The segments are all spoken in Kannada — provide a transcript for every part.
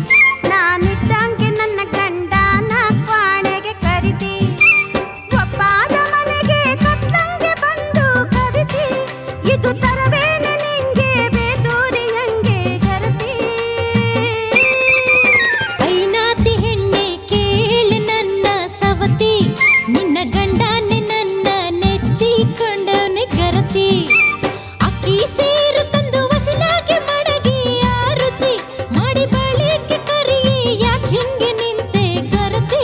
ನಾನಿದ್ದಂಗೆ ನನ್ನ ಗಂಡನ ಕ್ವಾಣೆಗೆ ಕರಿತಿ ಒಪ್ಪಾದ ಮನೆಗೆ ಕತ್ತಂಗೆ ಬಂದು ಕವಿತಿ ಇದು ತರವೇನೆ ನಿಂಗೆ ಬೇತೂರಿಯಂಗೆ ಗರತಿ ಐನಾತಿ ಹೆಣ್ಣೆ ಕೇಳು ನನ್ನ ಸವತಿ ನಿನ್ನ ಗಂಡನೆ ನನ್ನ ನೆಚ್ಚಿಕೊಂಡವನೆ ಗರತಿ ಅಕ್ಕಿ ಸೇರು ತಂದು ವಸಲಾಗಿ ಮಡಗಿ ಆರುತಿ ಮಾಡಿ ಬಳಿಕೆ ಕರಿ ಯಾಕೆ ಹಿಂಗೆ ನಿಂತೆ ಗರತಿ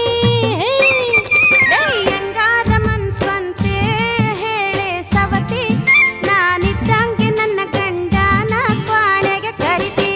ಹೆಂಗಾರ ಮನ್ಸ್ವಂತೆ ಹೇಳೆ ಸವತಿ ನಾನಿದ್ದಂಗೆ ನನ್ನ ಗಂಡನ ಕ್ವಾಣೆಗೆ ಕರಿತಿ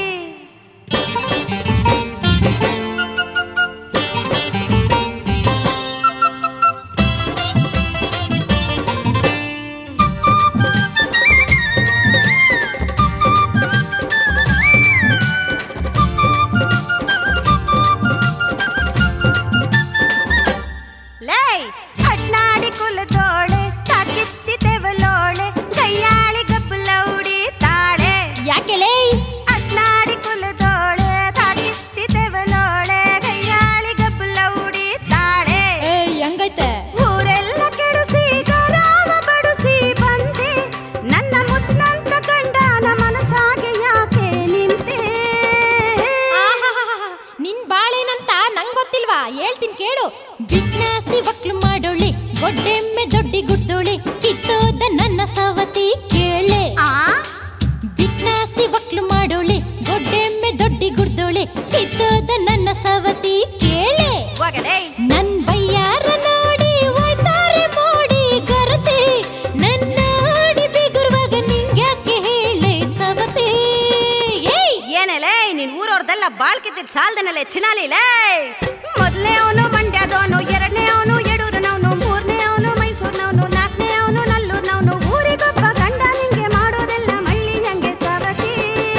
ಲೇ ಅಡ್ನಾಡಿ ಕುಲದೋಳೆ ತಾಕಿತ್ತಿ ತೆವಲೋಳೆ ಕೈಯಾಳಿ ಗಬ್ಬಲೌಡಿ ತಾಳೆ ಯಾಕೆಲೇ ಅಡ್ನಾಡಿ ಕುಲದೋಳೆ ತಾಕಿತ್ತಿ ತೆವಲೋಳೆ ಕೈಯಾಳಿ ಗಬ್ಬಲೌಡಿ ತಾಳೆ ಏ ಹೆಂಗೈತೆ ಊರೆಲ್ಲ ಕೆಡಿಸಿ ಗರಾವ ಬಡಿಸಿ ಬಂದೆ ನನ್ನ ಮುದ್ನಂತ ಗಂಡನ ಮನಸಾಗೆ ಯಾಕೆ ನಿಂತೆ ಆಹಾಹಾಹಾ. ನಿನ್ ಬಾಳೇನಂತ ನಂಗ್ ಗೊತ್ತಿಲ್ವಾ ಹೇಳ್ತೀನಿ ಕೇಳು ಬಿಟ್ನಾಸಿ ಒಕ್ಲು ಮಾಡೋಳೆ ಗೊಡ್ಡೆಮ್ಮೆ ದೊಡ್ಡಿ ಗುಡ್ಡೋಳೆ ಕಿತ್ತೋದ ನನ್ನ ಸವತಿ ಕೇಳೆ ಆ ಬಿಟ್ನಾಸಿ ಒಕ್ಲು ಮಾಡೋಳೆ ಗೊಡ್ಡೆಮ್ಮೆ ದೊಡ್ಡಿ ಗುಡ್ಡೋಳೆ ಕಿತ್ತೋದ ನನ್ನ ಸವತಿ ಕೇಳೆ ಹೋಗಲೇ ನನ್ ಬಯ್ಯಾರ ನೋಡಿ ಹೋಯ್ತಾರೆ ಮೋಡಿ ಗರತಿ ನನ್ನ ನೋಡಿ ಬಿಗುರುವಾಗ ನಿಂಗ್ಯಾಕೆ ಹೇಳೆ ಸವತಿ ಏಯ್ ಏನೇಲೇ ನೀನ್ ಊರವ್ರದೆಲ್ಲ ಬಾಳ್ ಕಿತ್ತಿದ್ ಸಾಲ್ದನಲ್ಲೇ ಚಿನಾಲಿಲೇ ಮೊದಲನೇ ಅವನು ಮಂಡ್ಯದವನು ಎರಡನೇ ಅವನು ಯಡೂರಿನವನು ಮೂರನೇ ಅವನು ಮೈಸೂರಿನವನು ನಾಲ್ಕನೇ ಅವನು ನಲ್ಲೂರ್ನವನು ಊರಿಗೊಬ್ಬ ಗಂಡ ನಿಂಗೆ ಮಾಡೋದೆಲ್ಲ ಮಳ್ಳಿ ಹಂಗೆ ಸವತಿ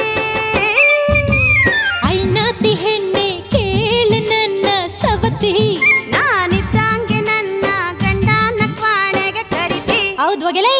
ಐನಾತಿ ಹೆಣ್ಣೆ ಕೇಳು ನನ್ನ ಸವತಿ ನಾನಿದ್ದಂಗೆ ನನ್ನ ಗಂಡನ ಕ್ವಾಣೆಗೆ ಕರಿತಿ ಹೌದು ಒಗೆಲೈ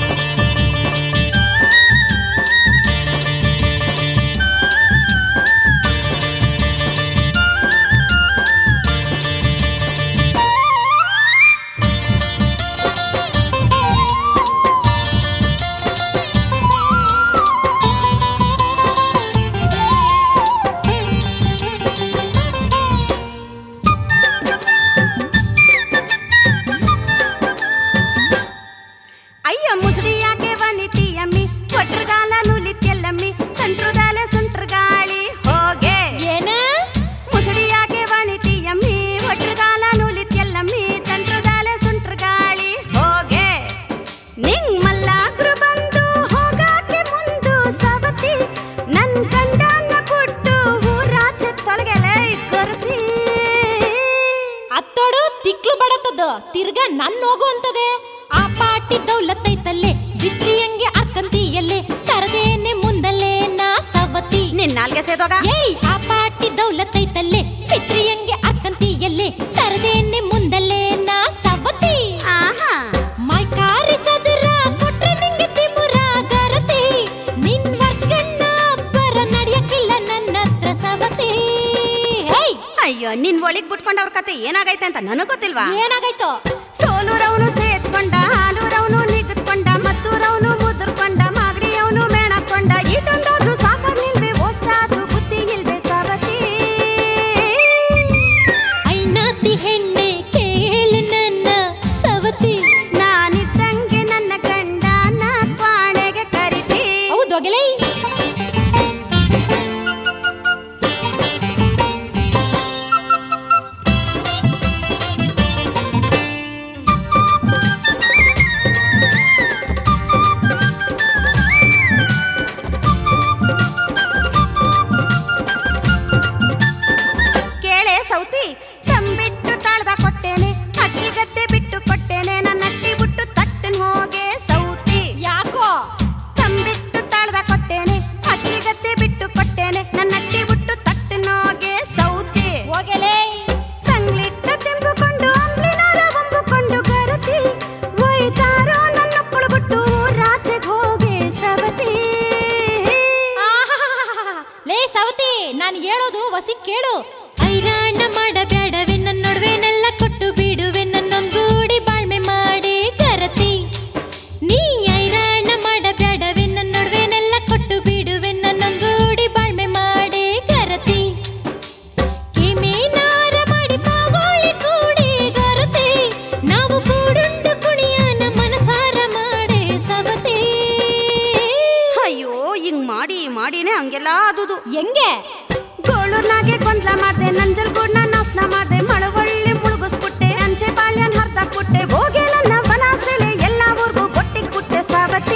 ಅಯ್ಯ ಮುಸುಡಿಯಾಕೆ ವನಿತಿಯಮ್ಮಿ ಕೊಟ್ರಗಾಲ ನುಲಿತ್ಯಲ್ಲಮ್ಮಿ ಸಂಟ್ರಗಾಲ ಸುಂಟ್ರಗಾಳಿ ಹೋಗೆ ಏನ ಮುಸುಡಿಯಾಕೆ ವನಿತಿಯಮ್ಮಿ ಒಟ್ರಗಾಲ ನುಲಿತ್ಯಲ್ಲಮ್ಮಿ ತಂಟ್ರಗಾಲ ಸುಂಟ್ರಗಾಳಿ ಹೋಗೆ ನಿಂಗ್ ಮಲ್ಲಾಗ್ರು ಬಂದು ಹೋಗಾಕೆ ಮುಂದು ಸವತಿ ನನ್ ಗಂಡನ್ನ ಕೊಟ್ಟು ಊರಾಚೆ ತೊಲಗೆಲೆ ಕೊರತಿ ಅತ್ತೋಡು ತಿಕ್ಲು ಬಡತದ ತಿರ್ಗಾ ನನ್ ಹೋಗು ಅಂತದೆ ಆ ಪಾಟಿ ದೌಲತ್ತೈತಲ್ಲೇ ಬಿತ್ರಿಯಂಗೆ ಅಕ್ಕಂತಿಯಲ್ಲೇ ತರದೇನೆ ಮುಂದಲ್ಲೇ ನಾ ಸವತಿ ನಿನ್ ನಾಲ್ಗೆ ಸೇದೋಗ ಏಯ್ ಆ ಪಾಟಿ ದೌಲತ್ತೈತಲ್ಲೇ ಬಿತ್ರಿಯಂಗೆ ಅಕ್ಕಂತಿಯಲ್ಲೇ ತರದೇನೆ ಮುಂದಲ್ಲೇ ನಾ ಸವತಿ ಆಹಾ ಮೈ ಕಾರಿಸದ್ರ ಕೊಟ್ರೆ ನಿಂಗೆ ತಿಮುರ ಗರತಿ ನಿನ್ ವರ್ಷಗಣ್ಣ ಬರ ನಡಿಯಕ್ಕಿಲ್ಲ ನನ್ನ ಹತ್ರ ಸವತಿ ಹೇಯ್ ಅಯ್ಯೋ ನಿನ್ ಒಳಿಗ್ ಬಿಟ್ಕೊಂಡ್ ಅವ್ರ ಕತೆ ಏನಾಗೈತೆ ಅಂತ ನನಗ್ ಗೊತ್ತಿಲ್ವಾ ಏನಾಗಾಯ್ತು ಸೋಲೂರವನು ಸೇತ್ಕೊಂಡ ಹಾಲೂರವನು ನಿಗದ್ಕೊಂಡ ಮತ್ತೂರವನು ಮುದುರ್ಕೊಂಡ ಮಾಗಡಿಯವನು ಮೇಣಕೊಂಡ ಈಟೊಂದಾದ್ರು ಸಾಕಾಗ್ಲಿಲ್ವೇ ಓಷ್ಟಾದ್ರು ಬುದ್ಧಿ ಇಲ್ವೇ ಸವತಿ ಐನಾತಿ ಹೆಣ್ಣೆ ಕೇಳು ನನ್ನ ಸವತಿ ನಾನಿದ್ದಂಗೆ ನನ್ನ ಗಂಡನ ಕ್ವಾಣೆಗೆ ಕರಿತಿ ಹೌದು ಒಗೆಲೈ ಕೇಳೆ ಸೌತಿ ತಂಬಿಟ್ಟು ತಾಳ್ದ ಕೊಟ್ಟೇನೆ ಅಕ್ಕಿ ಗದ್ದೆ ಬಿಟ್ಟು ಕೊಟ್ಟೇನೆ ನನ್ನ ಅಟ್ಟಿ ಬಿಟ್ಟು ತಟ್ಟನ್ ಹೋಗೆ ಸೌತಿ ಯಾಕೋ ತಂಬಿಟ್ಟು ತಾಳ್ದ ಕೊಟ್ಟೇನೆ ಅಕ್ಕಿ ಗದ್ದೆ ಬಿಟ್ಟು ಕೊಟ್ಟೇನೆ ನನ್ನ ಅಟ್ಟಿ ಬಿಟ್ಟು ತಟ್ಟನ್ ಹೋಗೆ ಸೌತಿ ಒಗೆಲೈ ತಂಗ್ಲಿಟ್ಟ ತೆಂಬುಕೊಂಡು ಅಂಬ್ಲಿನಾರ ಒಂಬುಕೊಂಡು ಗರತಿ ಒಯ್ತಾರೋ ನನ್ನ ಬಿಟ್ಟು ರಾಜೆಗ್ ಹೋಗೆ ಸವತಿ ಆಹಾಹಾಹಾಹಾ. ಲೇ ಸವತಿ ನಾ ನಾನು ಹೇಳೋದು ವಸಿ ಕೇಳು ಐರಾಣ ಮಾಡಬೇಡವೆ ನನ್ನ ನಡುವೆನೆಲ್ಲ ಕೊಟ್ಟು ಬಿಡುವೆ ನನ್ನೊಂದೂಡಿ ಬಾಳ್ಮೆ ಮಾಡಿ ಗರತಿ ನೀ ಐರಾಣ ಮಾಡಬೇಡವೆ ನನ್ನ ನಡುವೆನೆಲ್ಲ ಕೊಟ್ಟು ಬಿಡುವೆ ನನ್ನೊಂದೂಡಿ ಬಾಳ್ಮೆ ಮಾಡಿ ಗರತಿ ಕಿಮೇನಾರ ಮಾಡಿ ಪಾಗೋಳಿ ಕೂಡಿ ಗರತಿ ನಾವು ಕೂಡುಂಡು ಕುಣಿಯನ ಮನಸಾರ ಮಾಡಿ ಸವತಿ ಅಯ್ಯೋ ಹಿಂಗ್ ಮಾಡಿ ಮಾಡಿನೇ ಹಂಗೆಲ್ಲ ಆದುದು ಹೆಂಗೆ ಗೋಳೂರ್ನಾಗೆ ಗೊಂದ್ಲ ಮಾಡ್ದೆ ನಂಜಲ್ಗೂಡ್ನ ನಾಶನ ಮಾಡ್ದೆ ಮಳವಳ್ಳಿ ಮುಳುಗಿಸ್ಬಿಟ್ಟೆ ಅಂಚೆ ಬಾಳ್ಯನ್ ಹರ್ದಾಕ್ಬಿಟ್ಟೆ ಹೋಗಿ ನನ್ನ ಬನಾಸೆಲೆ ಎಲ್ಲ ಊರ್ಗೂ ಬೊಟ್ಟಿಗ್ ಬಿಟ್ಟೆ ಸಾವತಿ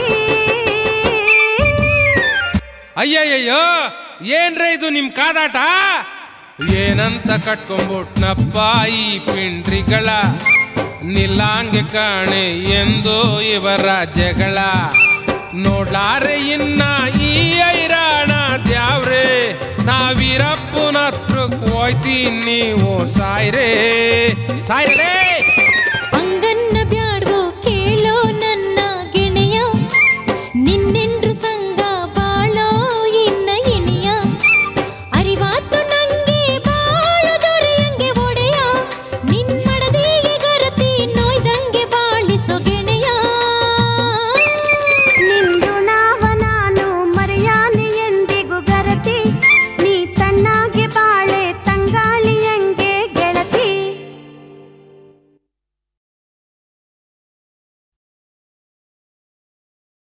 ಅಯ್ಯಯ್ಯಯ್ಯೋ ಏನ್ರೇ ಇದು ನಿಮ್ ಕಾದಾಟ ಏನಂತ ಕಟ್ಕೊಂಬಿಟ್ನಪ್ಪ ಈ ಪಿಂಡ್ರಿಗಳ ನಿಲ್ಲಾಂಗೆ ಕಾಣೆ ಎಂದು ಇವರ ಜಗಳ ನೋಡ್ಲಾರೆ ಇನ್ನ ಈ ಐರಾಣ ದ್ಯಾವ್ರೆ ನಾವಿರಪ್ಪನ ಹತ್ರಕ್ ಹೋಯ್ತೀನಿ ನೀವು ಸಾಯ್ರೆ ಸಾಯ್ರೆ